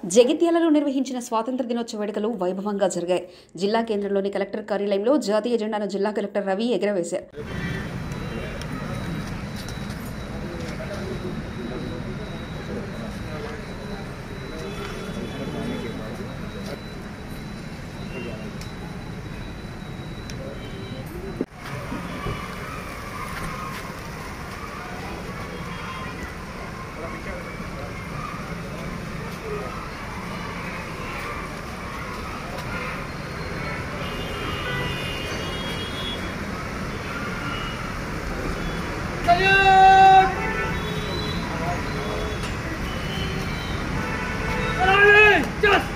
జగిత్యాలలో నిర్వహించిన స్వాతంత్ర దినోత్సవ వేడుకలు వైభవంగా జరిగాయి జిల్లా కేంద్రంలోని కలెక్టర్ కార్యాలయంలో జాతీయ జెండాను జిల్లా కలెక్టర్ రవి ఎగరవేశారు Salute! Allez, just!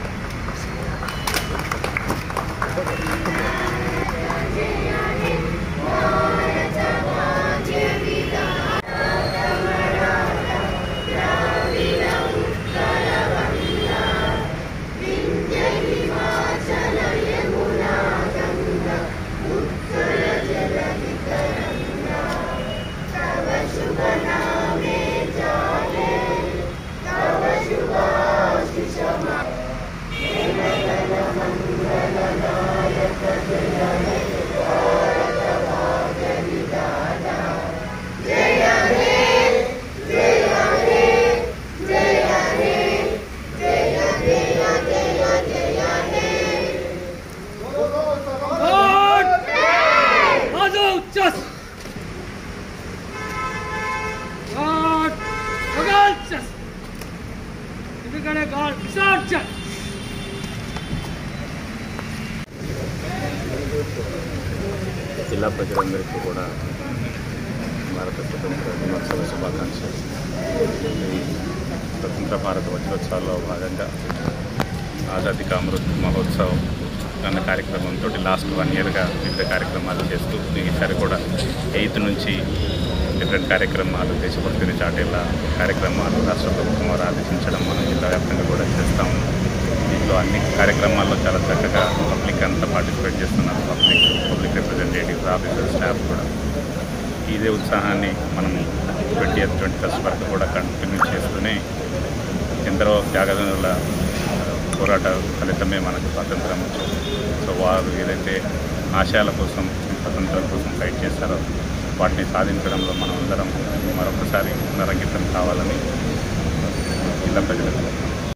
Guard! Azul, just! Guard! Guard, just! ఎందుకంటే guard, start, just! జిల్లా ప్రజలందరికీ కూడా భారత స్వతంత్ర దినోత్సవ శుభాకాంక్షలు ఈ స్వతంత్ర భారత వజ్రోత్సవాల్లో భాగంగా ఆజాదీ కా అమృత్ మహోత్సవ్ అన్న కార్యక్రమంతో లాస్ట్ వన్ ఇయర్గా వివిధ కార్యక్రమాలు చేస్తూ ఈసారి కూడా ఎయిత్ నుంచి డిఫరెంట్ కార్యక్రమాలు దేశభక్తిని చాటేలా కార్యక్రమాలు రాష్ట్ర ప్రభుత్వం వారు ఆదేశించడం మనం జిల్లా వ్యాప్తంగా కూడా చేస్తా ఉన్నాం దీంట్లో అన్ని కార్యక్రమాల్లో చాలా చక్కగా పబ్లిక్ అంతా పార్టిసిపేట్ చేస్తున్నారు public public representatives officer staff కూడా ఇదే ఉత్సాహాన్ని మనం ట్వంటీ ట్వంటీ ఫస్ట్ వరకు కూడా కంటిన్యూ చేస్తూనే ఎందరో త్యాగదనుల పోరాట ఫలితమే మనకు స్వాతంత్రం వచ్చింది సో వారు ఏదైతే ఆశయాల కోసం స్వతంత్రం కోసం ఫైట్ చేస్తారో వాటిని సాధించడంలో మనం అందరం మరొకసారి పునరంకితం కావాలని జిల్లా ప్రజలకు